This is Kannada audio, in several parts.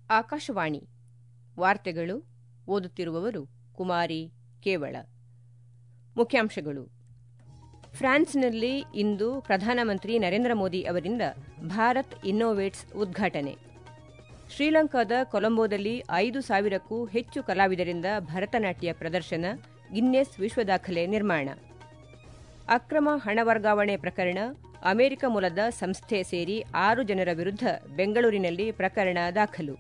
ಆಕಾಶವಾಣಿ ವಾರ್ತೆಗಳು ಓದುತ್ತಿರುವವರು ಕುಮಾರಿ ಕೇವಳ ಮುಖ್ಯಾಂಶಗಳು ಫ್ರಾನ್ಸ್ನಲ್ಲಿ ಇಂದು ಪ್ರಧಾನಮಂತ್ರಿ ನರೇಂದ್ರ ಮೋದಿ ಅವರಿಂದ ಭಾರತ್ ಇನ್ನೋವೇಟ್ಸ್ ಉದ್ಘಾಟನೆ ಶ್ರೀಲಂಕಾದ ಕೊಲಂಬೋದಲ್ಲಿ ಐದು ಸಾವಿರಕ್ಕೂ ಹೆಚ್ಚು ಕಲಾವಿದರಿಂದ ಭರತನಾಟ್ಯ ಪ್ರದರ್ಶನ ಗಿನ್ನೆಸ್ ವಿಶ್ವ ದಾಖಲೆ ನಿರ್ಮಾಣ ಅಕ್ರಮ ಹಣ ವರ್ಗಾವಣೆ ಪ್ರಕರಣ ಅಮೆರಿಕ ಮೂಲದ ಸಂಸ್ಥೆ ಸೇರಿ ಆರು ಜನರ ವಿರುದ್ಧ ಬೆಂಗಳೂರಿನಲ್ಲಿ ಪ್ರಕರಣ ದಾಖಲು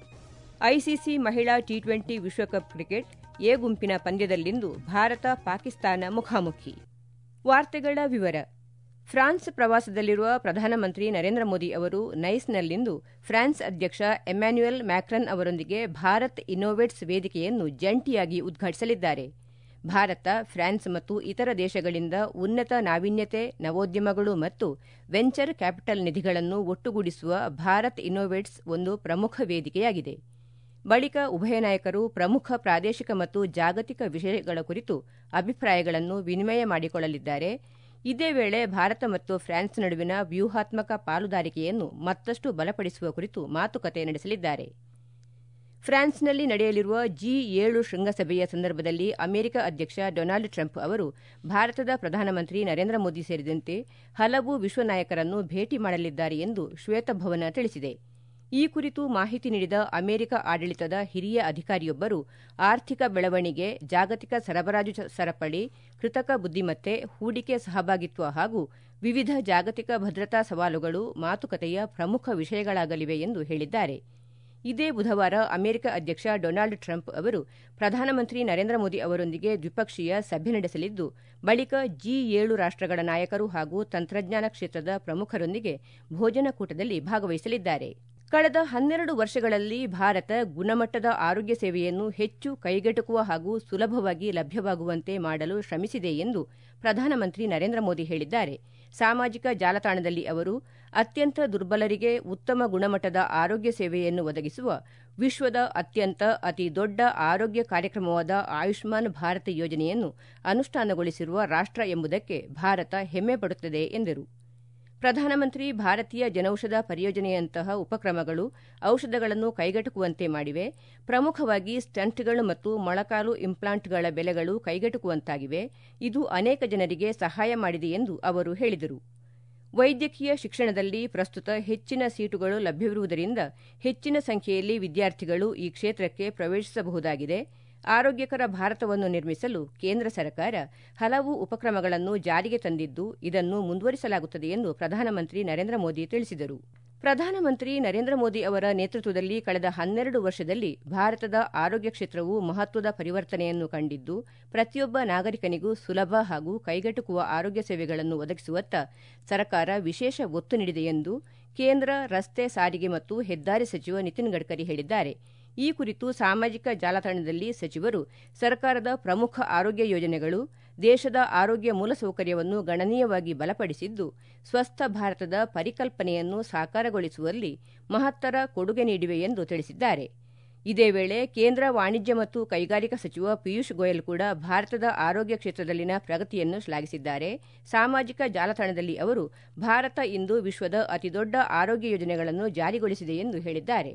ಐಸಿಸಿ ಮಹಿಳಾ ಟಿ ಟ್ವೆಂಟಿ ವಿಶ್ವಕಪ್ ಕ್ರಿಕೆಟ್ ಎ ಗುಂಪಿನ ಪಂದ್ಯದಲ್ಲಿಂದು ಭಾರತ ಪಾಕಿಸ್ತಾನ ಮುಖಾಮುಖಿ ವಾರ್ತೆಗಳ ವಿವರ ಫ್ರಾನ್ಸ್ ಪ್ರವಾಸದಲ್ಲಿರುವ ಪ್ರಧಾನಮಂತ್ರಿ ನರೇಂದ್ರ ಮೋದಿ ಅವರು ನೈಸ್ನಲ್ಲಿಂದು ಫ್ರಾನ್ಸ್ ಅಧ್ಯಕ್ಷ ಎಮ್ಯಾನ್ಯುಯಲ್ ಮ್ಯಾಕ್ರನ್ ಅವರೊಂದಿಗೆ ಭಾರತ್ ಇನ್ನೋವೇಟ್ಸ್ ವೇದಿಕೆಯನ್ನು ಜಂಟಿಯಾಗಿ ಉದ್ಘಾಟಿಸಲಿದ್ದಾರೆ ಭಾರತ ಫ್ರಾನ್ಸ್ ಮತ್ತು ಇತರ ದೇಶಗಳಿಂದ ಉನ್ನತ ನಾವೀನ್ಯತೆ ನವೋದ್ಯಮಗಳು ಮತ್ತು ವೆಂಚರ್ ಕ್ಯಾಪಿಟಲ್ ನಿಧಿಗಳನ್ನು ಒಟ್ಟುಗೂಡಿಸುವ ಭಾರತ್ ಇನ್ನೋವೇಟ್ಸ್ ಒಂದು ಪ್ರಮುಖ ವೇದಿಕೆಯಾಗಿದೆ ಬಳಿಕ ಉಭಯ ನಾಯಕರು ಪ್ರಮುಖ ಪ್ರಾದೇಶಿಕ ಮತ್ತು ಜಾಗತಿಕ ವಿಷಯಗಳ ಕುರಿತು ಅಭಿಪ್ರಾಯಗಳನ್ನು ವಿನಿಮಯ ಮಾಡಿಕೊಳ್ಳಲಿದ್ದಾರೆ ಇದೇ ವೇಳೆ ಭಾರತ ಮತ್ತು ಫ್ರಾನ್ಸ್ ನಡುವಿನ ವ್ಯೂಹಾತ್ಮಕ ಪಾಲುದಾರಿಕೆಯನ್ನು ಮತ್ತಷ್ಟು ಬಲಪಡಿಸುವ ಕುರಿತು ಮಾತುಕತೆ ನಡೆಸಲಿದ್ದಾರೆ ಫ್ರಾನ್ಸ್ನಲ್ಲಿ ನಡೆಯಲಿರುವ ಜಿ ಏಳು ಶೃಂಗಸಭೆಯ ಸಂದರ್ಭದಲ್ಲಿ ಅಮೆರಿಕ ಅಧ್ಯಕ್ಷ ಡೊನಾಲ್ಡ್ ಟ್ರಂಪ್ ಅವರು ಭಾರತದ ಪ್ರಧಾನಮಂತ್ರಿ ನರೇಂದ್ರ ಮೋದಿ ಸೇರಿದಂತೆ ಹಲವು ವಿಶ್ವ ನಾಯಕರನ್ನು ಭೇಟಿ ಮಾಡಲಿದ್ದಾರೆ ಎಂದು ಶ್ವೇತಭವನ ತಿಳಿಸಿದೆ ಈ ಕುರಿತು ಮಾಹಿತಿ ನೀಡಿದ ಅಮೆರಿಕ ಆಡಳಿತದ ಹಿರಿಯ ಅಧಿಕಾರಿಯೊಬ್ಬರು ಆರ್ಥಿಕ ಬೆಳವಣಿಗೆ ಜಾಗತಿಕ ಸರಬರಾಜು ಸರಪಳಿ ಕೃತಕ ಬುದ್ದಿಮತ್ತೆ ಹೂಡಿಕೆ ಸಹಭಾಗಿತ್ವ ಹಾಗೂ ವಿವಿಧ ಜಾಗತಿಕ ಭದ್ರತಾ ಸವಾಲುಗಳು ಮಾತುಕತೆಯ ಪ್ರಮುಖ ವಿಷಯಗಳಾಗಲಿವೆ ಎಂದು ಹೇಳಿದ್ದಾರೆ ಇದೇ ಬುಧವಾರ ಅಮೆರಿಕ ಅಧ್ಯಕ್ಷ ಡೊನಾಲ್ಡ್ ಟ್ರಂಪ್ ಅವರು ಪ್ರಧಾನಮಂತ್ರಿ ನರೇಂದ್ರ ಮೋದಿ ಅವರೊಂದಿಗೆ ದ್ವಿಪಕ್ಷೀಯ ಸಭೆ ನಡೆಸಲಿದ್ದು ಬಳಿಕ ಜಿ ಏಳು ರಾಷ್ಟಗಳ ನಾಯಕರು ಹಾಗೂ ತಂತ್ರಜ್ಞಾನ ಕ್ಷೇತ್ರದ ಪ್ರಮುಖರೊಂದಿಗೆ ಭೋಜನಕೂಟದಲ್ಲಿ ಭಾಗವಹಿಸಲಿದ್ದಾರೆ ಕಳೆದ ಹನ್ನೆರಡು ವರ್ಷಗಳಲ್ಲಿ ಭಾರತ ಗುಣಮಟ್ಟದ ಆರೋಗ್ಯ ಸೇವೆಯನ್ನು ಹೆಚ್ಚು ಕೈಗೆಟುಕುವ ಹಾಗೂ ಸುಲಭವಾಗಿ ಲಭ್ಯವಾಗುವಂತೆ ಮಾಡಲು ಶ್ರಮಿಸಿದೆ ಎಂದು ಪ್ರಧಾನಮಂತ್ರಿ ನರೇಂದ್ರ ಮೋದಿ ಹೇಳಿದ್ದಾರೆ ಸಾಮಾಜಿಕ ಜಾಲತಾಣದಲ್ಲಿ ಅವರು ಅತ್ಯಂತ ದುರ್ಬಲರಿಗೆ ಉತ್ತಮ ಗುಣಮಟ್ಟದ ಆರೋಗ್ಯ ಸೇವೆಯನ್ನು ಒದಗಿಸುವ ವಿಶ್ವದ ಅತ್ಯಂತ ಅತಿ ದೊಡ್ಡ ಆರೋಗ್ಯ ಕಾರ್ಯಕ್ರಮವಾದ ಆಯುಷ್ಮಾನ್ ಭಾರತ್ ಯೋಜನೆಯನ್ನು ಅನುಷ್ಠಾನಗೊಳಿಸಿರುವ ರಾಷ್ಟ ಎಂಬುದಕ್ಕೆ ಭಾರತ ಹೆಮ್ಮೆ ಪಡುತ್ತದೆ ಎಂದರು ಪ್ರಧಾನಮಂತ್ರಿ ಭಾರತೀಯ ಜನೌಷಧ ಪರಿಯೋಜನೆಯಂತಹ ಉಪಕ್ರಮಗಳು ಔಷಧಗಳನ್ನು ಕೈಗೆಟುಕುವಂತೆ ಮಾಡಿವೆ ಪ್ರಮುಖವಾಗಿ ಸ್ಟಂಟ್ಗಳು ಮತ್ತು ಮೊಳಕಾಲು ಇಂಪ್ಲಾಂಟ್ಗಳ ಬೆಲೆಗಳು ಕೈಗೆಟುಕುವಂತಾಗಿವೆ ಇದು ಅನೇಕ ಜನರಿಗೆ ಸಹಾಯ ಮಾಡಿದೆ ಎಂದು ಅವರು ಹೇಳಿದರು ವೈದ್ಯಕೀಯ ಶಿಕ್ಷಣದಲ್ಲಿ ಪ್ರಸ್ತುತ ಹೆಚ್ಚಿನ ಸೀಟುಗಳು ಲಭ್ಯವಿರುವುದರಿಂದ ಹೆಚ್ಚಿನ ಸಂಖ್ಯೆಯಲ್ಲಿ ವಿದ್ಯಾರ್ಥಿಗಳು ಈ ಕ್ಷೇತ್ರಕ್ಕೆ ಪ್ರವೇಶಿಸಬಹುದಾಗಿದೆ ಆರೋಗ್ಯಕರ ಭಾರತವನ್ನು ನಿರ್ಮಿಸಲು ಕೇಂದ್ರ ಸರ್ಕಾರ ಹಲವು ಉಪಕ್ರಮಗಳನ್ನು ಜಾರಿಗೆ ತಂದಿದ್ದು ಇದನ್ನು ಮುಂದುವರಿಸಲಾಗುತ್ತದೆ ಎಂದು ಪ್ರಧಾನಮಂತ್ರಿ ನರೇಂದ್ರ ಮೋದಿ ತಿಳಿಸಿದರು ಪ್ರಧಾನಮಂತ್ರಿ ನರೇಂದ್ರ ಮೋದಿ ಅವರ ನೇತೃತ್ವದಲ್ಲಿ ಕಳೆದ ಹನ್ನೆರಡು ವರ್ಷದಲ್ಲಿ ಭಾರತದ ಆರೋಗ್ಯ ಕ್ಷೇತ್ರವು ಮಹತ್ವದ ಪರಿವರ್ತನೆಯನ್ನು ಕಂಡಿದ್ದು ಪ್ರತಿಯೊಬ್ಬ ನಾಗರಿಕನಿಗೂ ಸುಲಭ ಹಾಗೂ ಕೈಗೆಟುಕುವ ಆರೋಗ್ಯ ಸೇವೆಗಳನ್ನು ಒದಗಿಸುವತ್ತ ಸರ್ಕಾರ ವಿಶೇಷ ಒತ್ತು ನೀಡಿದೆ ಎಂದು ಕೇಂದ್ರ ರಸ್ತೆ ಸಾರಿಗೆ ಮತ್ತು ಹೆದ್ದಾರಿ ಸಚಿವ ನಿತಿನ್ ಗಡ್ಕರಿ ಹೇಳಿದ್ದಾರೆ ಈ ಕುರಿತು ಸಾಮಾಜಿಕ ಜಾಲತಾಣದಲ್ಲಿ ಸಚಿವರು ಸರ್ಕಾರದ ಪ್ರಮುಖ ಆರೋಗ್ಯ ಯೋಜನೆಗಳು ದೇಶದ ಆರೋಗ್ಯ ಮೂಲಸೌಕರ್ಯವನ್ನು ಗಣನೀಯವಾಗಿ ಬಲಪಡಿಸಿದ್ದು ಸ್ವಸ್ಥ ಭಾರತದ ಪರಿಕಲ್ಪನೆಯನ್ನು ಸಾಕಾರಗೊಳಿಸುವಲ್ಲಿ ಮಹತ್ತರ ಕೊಡುಗೆ ನೀಡಿವೆ ಎಂದು ತಿಳಿಸಿದ್ದಾರೆ ಇದೇ ವೇಳೆ ಕೇಂದ್ರ ವಾಣಿಜ್ಯ ಮತ್ತು ಕೈಗಾರಿಕಾ ಸಚಿವ ಪಿಯೂಷ್ ಗೋಯಲ್ ಕೂಡ ಭಾರತದ ಆರೋಗ್ಯ ಕ್ಷೇತ್ರದಲ್ಲಿನ ಪ್ರಗತಿಯನ್ನು ಶ್ಲಾಘಿಸಿದ್ದಾರೆ ಸಾಮಾಜಿಕ ಜಾಲತಾಣದಲ್ಲಿ ಅವರು ಭಾರತ ಇಂದು ವಿಶ್ವದ ಅತಿದೊಡ್ಡ ಆರೋಗ್ಯ ಯೋಜನೆಗಳನ್ನು ಜಾರಿಗೊಳಿಸಿದೆ ಎಂದು ಹೇಳಿದ್ದಾರೆ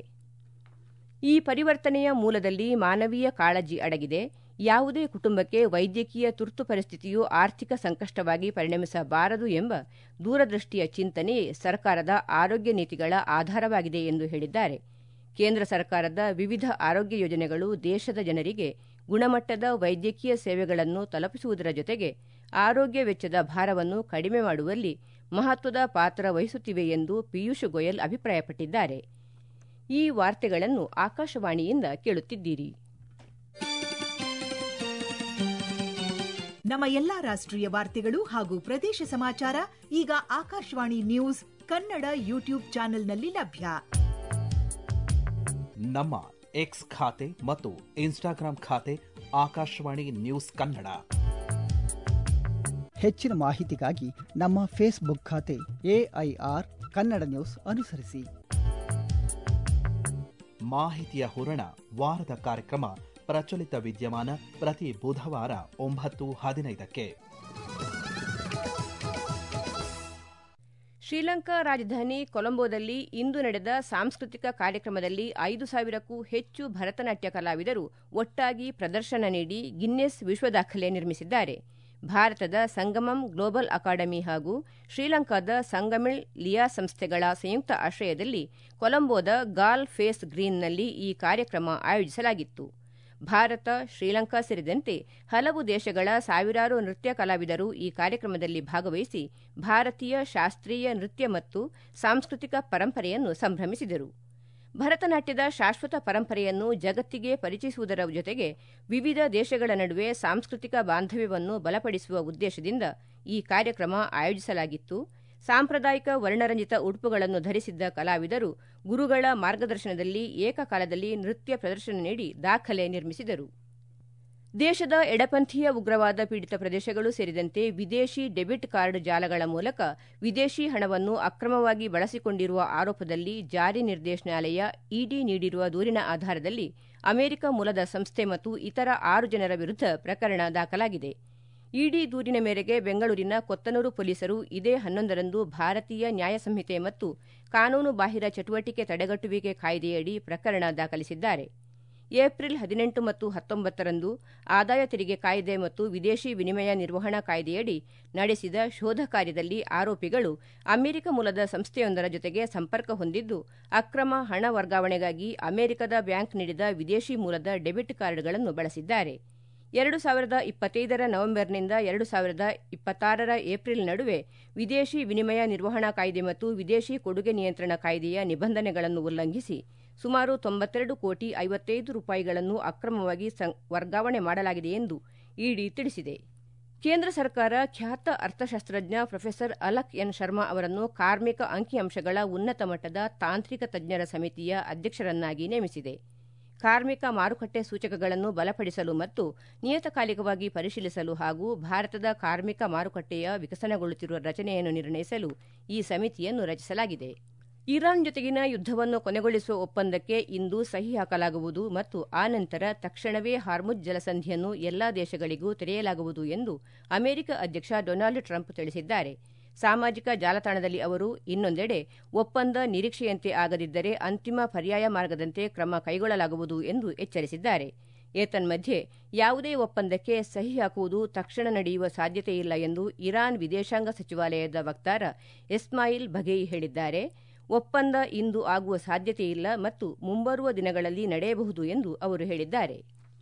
ಈ ಪರಿವರ್ತನೆಯ ಮೂಲದಲ್ಲಿ ಮಾನವೀಯ ಕಾಳಜಿ ಅಡಗಿದೆ ಯಾವುದೇ ಕುಟುಂಬಕ್ಕೆ ವೈದ್ಯಕೀಯ ತುರ್ತು ಪರಿಸ್ಥಿತಿಯು ಆರ್ಥಿಕ ಸಂಕಷ್ಟವಾಗಿ ಪರಿಣಮಿಸಬಾರದು ಎಂಬ ದೂರದೃಷ್ಟಿಯ ಚಿಂತನೆಯೇ ಸರ್ಕಾರದ ಆರೋಗ್ಯ ನೀತಿಗಳ ಆಧಾರವಾಗಿದೆ ಎಂದು ಹೇಳಿದ್ದಾರೆ ಕೇಂದ್ರ ಸರ್ಕಾರದ ವಿವಿಧ ಆರೋಗ್ಯ ಯೋಜನೆಗಳು ದೇಶದ ಜನರಿಗೆ ಗುಣಮಟ್ಟದ ವೈದ್ಯಕೀಯ ಸೇವೆಗಳನ್ನು ತಲುಪಿಸುವುದರ ಜೊತೆಗೆ ಆರೋಗ್ಯ ವೆಚ್ಚದ ಭಾರವನ್ನು ಕಡಿಮೆ ಮಾಡುವಲ್ಲಿ ಮಹತ್ವದ ಪಾತ್ರ ವಹಿಸುತ್ತಿವೆ ಎಂದು ಪಿಯೂಷ್ ಗೋಯಲ್ ಅಭಿಪ್ರಾಯಪಟ್ಟಿದ್ದಾರೆ ಈ ವಾರ್ತೆಗಳನ್ನು ಆಕಾಶವಾಣಿಯಿಂದ ಕೇಳುತ್ತಿದ್ದೀರಿ ನಮ್ಮ ಎಲ್ಲಾ ರಾಷ್ಟ್ರೀಯ ವಾರ್ತೆಗಳು ಹಾಗೂ ಪ್ರದೇಶ ಸಮಾಚಾರ ಈಗ ಆಕಾಶವಾಣಿ ನ್ಯೂಸ್ ಕನ್ನಡ ಯೂಟ್ಯೂಬ್ ಚಾನೆಲ್ನಲ್ಲಿ ಲಭ್ಯ ನಮ್ಮ ಎಕ್ಸ್ ಖಾತೆ ಮತ್ತು ಇನ್ಸ್ಟಾಗ್ರಾಂ ಖಾತೆ ಆಕಾಶವಾಣಿ ನ್ಯೂಸ್ ಕನ್ನಡ ಹೆಚ್ಚಿನ ಮಾಹಿತಿಗಾಗಿ ನಮ್ಮ ಫೇಸ್ಬುಕ್ ಖಾತೆ ಎಐಆರ್ ಕನ್ನಡ ನ್ಯೂಸ್ ಅನುಸರಿಸಿ ಮಾಹಿತಿಯ ಹೂರಣ ವಾರದ ಕಾರ್ಯಕ್ರಮ ಪ್ರಚಲಿತ ವಿದ್ಯಮಾನ ಪ್ರತಿ ಬುಧವಾರ ಒಂಬತ್ತು ಹದಿನೈದಕ್ಕೆ ಶ್ರೀಲಂಕಾ ರಾಜಧಾನಿ ಕೊಲಂಬೋದಲ್ಲಿ ಇಂದು ನಡೆದ ಸಾಂಸ್ಕೃತಿಕ ಕಾರ್ಯಕ್ರಮದಲ್ಲಿ ಐದು ಸಾವಿರಕ್ಕೂ ಹೆಚ್ಚು ಭರತನಾಟ್ಯ ಕಲಾವಿದರು ಒಟ್ಟಾಗಿ ಪ್ರದರ್ಶನ ನೀಡಿ ಗಿನ್ನೆಸ್ ವಿಶ್ವ ದಾಖಲೆ ನಿರ್ಮಿಸಿದ್ದಾರೆ ಭಾರತದ ಸಂಗಮಂ ಗ್ಲೋಬಲ್ ಅಕಾಡೆಮಿ ಹಾಗೂ ಶ್ರೀಲಂಕಾದ ಸಂಗಮಿಳ್ ಲಿಯಾ ಸಂಸ್ಥೆಗಳ ಸಂಯುಕ್ತ ಆಶ್ರಯದಲ್ಲಿ ಕೊಲಂಬೋದ ಗಾಲ್ ಫೇಸ್ ಗ್ರೀನ್ನಲ್ಲಿ ಈ ಕಾರ್ಯಕ್ರಮ ಆಯೋಜಿಸಲಾಗಿತ್ತು ಭಾರತ ಶ್ರೀಲಂಕಾ ಸೇರಿದಂತೆ ಹಲವು ದೇಶಗಳ ಸಾವಿರಾರು ನೃತ್ಯ ಕಲಾವಿದರು ಈ ಕಾರ್ಯಕ್ರಮದಲ್ಲಿ ಭಾಗವಹಿಸಿ ಭಾರತೀಯ ಶಾಸ್ತ್ರೀಯ ನೃತ್ಯ ಮತ್ತು ಸಾಂಸ್ಕೃತಿಕ ಪರಂಪರೆಯನ್ನು ಸಂಭ್ರಮಿಸಿದರು ಭರತನಾಟ್ಯದ ಶಾಶ್ವತ ಪರಂಪರೆಯನ್ನು ಜಗತ್ತಿಗೆ ಪರಿಚಯಿಸುವುದರ ಜೊತೆಗೆ ವಿವಿಧ ದೇಶಗಳ ನಡುವೆ ಸಾಂಸ್ಕೃತಿಕ ಬಾಂಧವ್ಯವನ್ನು ಬಲಪಡಿಸುವ ಉದ್ದೇಶದಿಂದ ಈ ಕಾರ್ಯಕ್ರಮ ಆಯೋಜಿಸಲಾಗಿತ್ತು ಸಾಂಪ್ರದಾಯಿಕ ವರ್ಣರಂಜಿತ ಉಡುಪುಗಳನ್ನು ಧರಿಸಿದ್ದ ಕಲಾವಿದರು ಗುರುಗಳ ಮಾರ್ಗದರ್ಶನದಲ್ಲಿ ಏಕಕಾಲದಲ್ಲಿ ನೃತ್ಯ ಪ್ರದರ್ಶನ ನೀಡಿ ದಾಖಲೆ ನಿರ್ಮಿಸಿದರು ದೇಶದ ಎಡಪಂಥೀಯ ಉಗ್ರವಾದ ಪೀಡಿತ ಪ್ರದೇಶಗಳು ಸೇರಿದಂತೆ ವಿದೇಶಿ ಡೆಬಿಟ್ ಕಾರ್ಡ್ ಜಾಲಗಳ ಮೂಲಕ ವಿದೇಶಿ ಹಣವನ್ನು ಅಕ್ರಮವಾಗಿ ಬಳಸಿಕೊಂಡಿರುವ ಆರೋಪದಲ್ಲಿ ಜಾರಿ ನಿರ್ದೇಶನಾಲಯ ಇಡಿ ನೀಡಿರುವ ದೂರಿನ ಆಧಾರದಲ್ಲಿ ಅಮೆರಿಕ ಮೂಲದ ಸಂಸ್ಥೆ ಮತ್ತು ಇತರ ಆರು ಜನರ ವಿರುದ್ಧ ಪ್ರಕರಣ ದಾಖಲಾಗಿದೆ ಇಡಿ ದೂರಿನ ಮೇರೆಗೆ ಬೆಂಗಳೂರಿನ ಕೊತ್ತನೂರು ಪೊಲೀಸರು ಇದೇ ಹನ್ನೊಂದರಂದು ಭಾರತೀಯ ನ್ಯಾಯ ಸಂಹಿತೆ ಮತ್ತು ಕಾನೂನು ಬಾಹಿರ ಚಟುವಟಿಕೆ ತಡೆಗಟ್ಟುವಿಕೆ ಕಾಯ್ದೆಯಡಿ ಪ್ರಕರಣ ದಾಖಲಿಸಿದ್ದಾರೆ ಏಪ್ರಿಲ್ ಹದಿನೆಂಟು ಮತ್ತು ಹತ್ತೊಂಬತ್ತರಂದು ಆದಾಯ ತೆರಿಗೆ ಕಾಯ್ದೆ ಮತ್ತು ವಿದೇಶಿ ವಿನಿಮಯ ನಿರ್ವಹಣಾ ಕಾಯ್ದೆಯಡಿ ನಡೆಸಿದ ಶೋಧ ಕಾರ್ಯದಲ್ಲಿ ಆರೋಪಿಗಳು ಅಮೆರಿಕ ಮೂಲದ ಸಂಸ್ಥೆಯೊಂದರ ಜೊತೆಗೆ ಸಂಪರ್ಕ ಹೊಂದಿದ್ದು ಅಕ್ರಮ ಹಣ ವರ್ಗಾವಣೆಗಾಗಿ ಅಮೆರಿಕದ ಬ್ಯಾಂಕ್ ನೀಡಿದ ವಿದೇಶಿ ಮೂಲದ ಡೆಬಿಟ್ ಕಾರ್ಡ್ಗಳನ್ನು ಬಳಸಿದ್ದಾರೆ ಎರಡು ಸಾವಿರದ ಇಪ್ಪತ್ತೈದರ ನವೆಂಬರ್ನಿಂದ ಎರಡು ಸಾವಿರದ ಇಪ್ಪತ್ತಾರರ ಏಪ್ರಿಲ್ ನಡುವೆ ವಿದೇಶಿ ವಿನಿಮಯ ನಿರ್ವಹಣಾ ಕಾಯ್ದೆ ಮತ್ತು ವಿದೇಶಿ ಕೊಡುಗೆ ನಿಯಂತ್ರಣ ಕಾಯ್ದೆಯ ನಿಬಂಧನೆಗಳನ್ನು ಉಲ್ಲಂಘಿಸಿ ಸುಮಾರು ತೊಂಬತ್ತೆರಡು ಕೋಟಿ ಐವತ್ತೈದು ರೂಪಾಯಿಗಳನ್ನು ಅಕ್ರಮವಾಗಿ ವರ್ಗಾವಣೆ ಮಾಡಲಾಗಿದೆ ಎಂದು ಇಡಿ ತಿಳಿಸಿದೆ ಕೇಂದ್ರ ಸರ್ಕಾರ ಖ್ಯಾತ ಅರ್ಥಶಾಸ್ತ್ರಜ್ಞ ಪ್ರೊಫೆಸರ್ ಅಲಕ್ ಎನ್ ಶರ್ಮಾ ಅವರನ್ನು ಕಾರ್ಮಿಕ ಅಂಕಿಅಂಶಗಳ ಉನ್ನತ ಮಟ್ಟದ ತಾಂತ್ರಿಕ ತಜ್ಞರ ಸಮಿತಿಯ ಅಧ್ಯಕ್ಷರನ್ನಾಗಿ ನೇಮಿಸಿದೆ ಕಾರ್ಮಿಕ ಮಾರುಕಟ್ಟೆ ಸೂಚಕಗಳನ್ನು ಬಲಪಡಿಸಲು ಮತ್ತು ನಿಯತಕಾಲಿಕವಾಗಿ ಪರಿಶೀಲಿಸಲು ಹಾಗೂ ಭಾರತದ ಕಾರ್ಮಿಕ ಮಾರುಕಟ್ಟೆಯ ವಿಕಸನಗೊಳ್ಳುತ್ತಿರುವ ರಚನೆಯನ್ನು ನಿರ್ಣಯಿಸಲು ಈ ಸಮಿತಿಯನ್ನು ರಚಿಸಲಾಗಿದೆ ಇರಾನ್ ಜೊತೆಗಿನ ಯುದ್ದವನ್ನು ಕೊನೆಗೊಳಿಸುವ ಒಪ್ಪಂದಕ್ಕೆ ಇಂದು ಸಹಿ ಹಾಕಲಾಗುವುದು ಮತ್ತು ಆ ನಂತರ ತಕ್ಷಣವೇ ಹಾರ್ಮುಜ್ ಜಲಸಂಧಿಯನ್ನು ಎಲ್ಲಾ ದೇಶಗಳಿಗೂ ತೆರೆಯಲಾಗುವುದು ಎಂದು ಅಮೆರಿಕ ಅಧ್ಯಕ್ಷ ಡೊನಾಲ್ಡ್ ಟ್ರಂಪ್ ತಿಳಿಸಿದ್ದಾರೆ ಸಾಮಾಜಿಕ ಜಾಲತಾಣದಲ್ಲಿ ಅವರು ಇನ್ನೊಂದೆಡೆ ಒಪ್ಪಂದ ನಿರೀಕ್ಷೆಯಂತೆ ಆಗದಿದ್ದರೆ ಅಂತಿಮ ಪರ್ಯಾಯ ಮಾರ್ಗದಂತೆ ಕ್ರಮ ಕೈಗೊಳ್ಳಲಾಗುವುದು ಎಂದು ಎಚ್ಚರಿಸಿದ್ದಾರೆ ಏತನ್ಮಧ್ಯೆ ಯಾವುದೇ ಒಪ್ಪಂದಕ್ಕೆ ಸಹಿ ಹಾಕುವುದು ತಕ್ಷಣ ನಡೆಯುವ ಸಾಧ್ಯತೆಯಿಲ್ಲ ಎಂದು ಇರಾನ್ ವಿದೇಶಾಂಗ ಸಚಿವಾಲಯದ ವಕ್ತಾರ ಇಸ್ಮಾಯಿಲ್ ಬಘೇಯಿ ಹೇಳಿದ್ದಾರೆ ಒಪ್ಪಂದ ಇಂದು ಆಗುವ ಸಾಧ್ಯತೆಯಿಲ್ಲ ಮತ್ತು ಮುಂಬರುವ ದಿನಗಳಲ್ಲಿ ನಡೆಯಬಹುದು ಎಂದು ಅವರು ಹೇಳಿದ್ದಾರೆ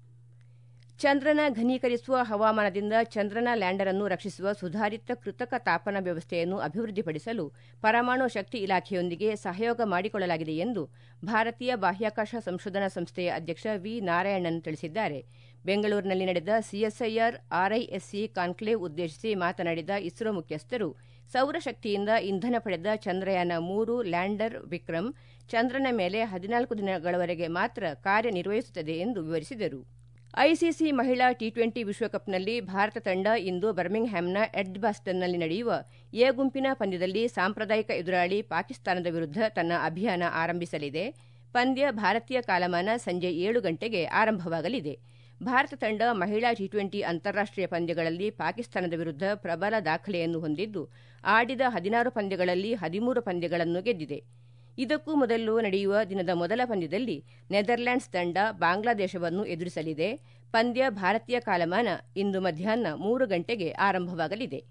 ಚಂದ್ರನ ಘನೀಕರಿಸುವ ಹವಾಮಾನದಿಂದ ಚಂದ್ರನ ಲ್ಯಾಂಡರ್ ಅನ್ನು ರಕ್ಷಿಸುವ ಸುಧಾರಿತ ಕೃತಕ ತಾಪನ ವ್ಯವಸ್ಥೆಯನ್ನು ಅಭಿವೃದ್ಧಿಪಡಿಸಲು ಪರಮಾಣು ಶಕ್ತಿ ಇಲಾಖೆಯೊಂದಿಗೆ ಸಹಯೋಗ ಮಾಡಿಕೊಳ್ಳಲಾಗಿದೆ ಎಂದು ಭಾರತೀಯ ಬಾಹ್ಯಾಕಾಶ ಸಂಶೋಧನಾ ಸಂಸ್ಥೆಯ ಅಧ್ಯಕ್ಷ ವಿ ನಾರಾಯಣನ್ ತಿಳಿಸಿದ್ದಾರೆ ಬೆಂಗಳೂರಿನಲ್ಲಿ ನಡೆದ ಸಿಎಸ್ಐಆರ್ ಆರ್ಐಎಸ್ಸಿ ಕಾನ್ಕ್ಲೇವ್ ಉದ್ದೇಶಿಸಿ ಮಾತನಾಡಿದ ಇಸ್ರೋ ಮುಖ್ಯಸ್ಥರು ಸೌರಶಕ್ತಿಯಿಂದ ಇಂಧನ ಪಡೆದ ಚಂದ್ರಯಾನ ಮೂರು ಲ್ಯಾಂಡರ್ ವಿಕ್ರಮ್ ಚಂದ್ರನ ಮೇಲೆ ಹದಿನಾಲ್ಕು ದಿನಗಳವರೆಗೆ ಮಾತ್ರ ಕಾರ್ಯನಿರ್ವಹಿಸುತ್ತದೆ ಎಂದು ವಿವರಿಸಿದರು ಐಸಿಸಿ ಮಹಿಳಾ ಟಿ ಟ್ವೆಂಟಿ ವಿಶ್ವಕಪ್ನಲ್ಲಿ ಭಾರತ ತಂಡ ಇಂದು ಬರ್ಮಿಂಗ್ಹ್ಯಾಮ್ನ ಎಡ್ಜ್ಬಾಸ್ಟನ್ನಲ್ಲಿ ನಡೆಯುವ ಎ ಗುಂಪಿನ ಪಂದ್ಯದಲ್ಲಿ ಸಾಂಪ್ರದಾಯಿಕ ಎದುರಾಳಿ ಪಾಕಿಸ್ತಾನದ ವಿರುದ್ಧ ತನ್ನ ಅಭಿಯಾನ ಆರಂಭಿಸಲಿದೆ ಪಂದ್ಯ ಭಾರತೀಯ ಕಾಲಮಾನ ಸಂಜೆ ಏಳು ಗಂಟೆಗೆ ಆರಂಭವಾಗಲಿದೆ ಭಾರತ ತಂಡ ಮಹಿಳಾ ಟಿ ಟ್ವೆಂಟಿ ಅಂತಾರಾಷ್ಟೀಯ ಪಂದ್ಯಗಳಲ್ಲಿ ಪಾಕಿಸ್ತಾನದ ವಿರುದ್ಧ ಪ್ರಬಲ ದಾಖಲೆಯನ್ನು ಹೊಂದಿದ್ದು ಆಡಿದ ಹದಿನಾರು ಪಂದ್ಯಗಳಲ್ಲಿ ಹದಿಮೂರು ಪಂದ್ಯಗಳನ್ನು ಗೆದ್ದಿದೆ ಇದಕ್ಕೂ ಮೊದಲು ನಡೆಯುವ ದಿನದ ಮೊದಲ ಪಂದ್ಯದಲ್ಲಿ ನೆದರ್ಲ್ಯಾಂಡ್ಸ್ ತಂಡ ಬಾಂಗ್ಲಾದೇಶವನ್ನು ಎದುರಿಸಲಿದೆ ಪಂದ್ಯ ಭಾರತೀಯ ಕಾಲಮಾನ ಇಂದು ಮಧ್ಯಾಹ್ನ ಮೂರು ಗಂಟೆಗೆ ಆರಂಭವಾಗಲಿದೆ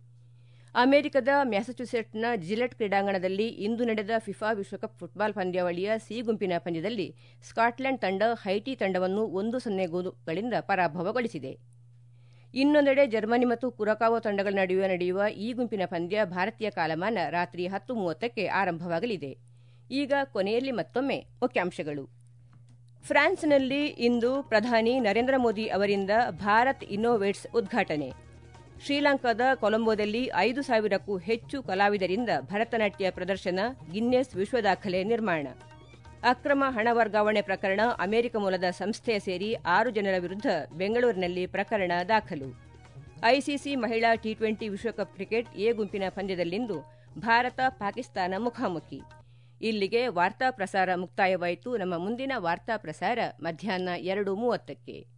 ಅಮೆರಿಕದ ಮ್ಯಾಸಚ್ಯುಸೆಟ್ಸ್ನ ಜಿಲೆಟ್ ಕ್ರೀಡಾಂಗಣದಲ್ಲಿ ಇಂದು ನಡೆದ ಫಿಫಾ ವಿಶ್ವಕಪ್ ಫುಟ್ಬಾಲ್ ಪಂದ್ಯಾವಳಿಯ ಸಿ ಗುಂಪಿನ ಪಂದ್ಯದಲ್ಲಿ ಸ್ಕಾಟ್ಲೆಂಡ್ ತಂಡ ಹೈಟಿ ತಂಡವನ್ನು ಒಂದು ಸೊನ್ನೆ ಗೋಲುಗಳಿಂದ ಪರಾಭವಗೊಳಿಸಿದೆ ಇನ್ನೊಂದೆಡೆ ಜರ್ಮನಿ ಮತ್ತು ಕುರಕಾವೋ ತಂಡಗಳ ನಡುವೆ ನಡೆಯುವ ಈ ಗುಂಪಿನ ಪಂದ್ಯ ಭಾರತೀಯ ಕಾಲಮಾನ ರಾತ್ರಿ ಹತ್ತು ಮೂವತ್ತಕ್ಕೆ ಆರಂಭವಾಗಲಿದೆ ಈಗ ಕೊನೆಯಲ್ಲಿ ಮತ್ತೊಮ್ಮೆ ಮುಖ್ಯಾಂಶಗಳು ಫ್ರಾನ್ಸ್ನಲ್ಲಿ ಇಂದು ಪ್ರಧಾನಿ ನರೇಂದ್ರ ಮೋದಿ ಅವರಿಂದ ಭಾರತ್ ಇನ್ನೋವೇಟ್ಸ್ ಉದ್ಘಾಟನೆ ಶ್ರೀಲಂಕಾದ ಕೊಲಂಬೋದಲ್ಲಿ ಐದು ಸಾವಿರಕ್ಕೂ ಹೆಚ್ಚು ಕಲಾವಿದರಿಂದ ಭರತನಾಟ್ಯ ಪ್ರದರ್ಶನ ಗಿನ್ನೆಸ್ ವಿಶ್ವ ದಾಖಲೆ ನಿರ್ಮಾಣ ಅಕ್ರಮ ಹಣ ವರ್ಗಾವಣೆ ಪ್ರಕರಣ ಅಮೆರಿಕ ಮೂಲದ ಸಂಸ್ಥೆ ಸೇರಿ ಆರು ಜನರ ವಿರುದ್ಧ ಬೆಂಗಳೂರಿನಲ್ಲಿ ಪ್ರಕರಣ ದಾಖಲು ಐಸಿಸಿ ಮಹಿಳಾ ಟಿ ಟ್ವೆಂಟಿ ವಿಶ್ವಕಪ್ ಕ್ರಿಕೆಟ್ ಎ ಗುಂಪಿನ ಪಂದ್ಯದಲ್ಲಿಂದು ಭಾರತ ಪಾಕಿಸ್ತಾನ ಮುಖಾಮುಖಿ ಇಲ್ಲಿಗೆ ವಾರ್ತಾ ಪ್ರಸಾರ ಮುಕ್ತಾಯವಾಯಿತು ನಮ್ಮ ಮುಂದಿನ ವಾರ್ತಾ ಪ್ರಸಾರ ಮಧ್ಯಾಹ್ನ ಎರಡು ಮೂವತ್ತಕ್ಕೆ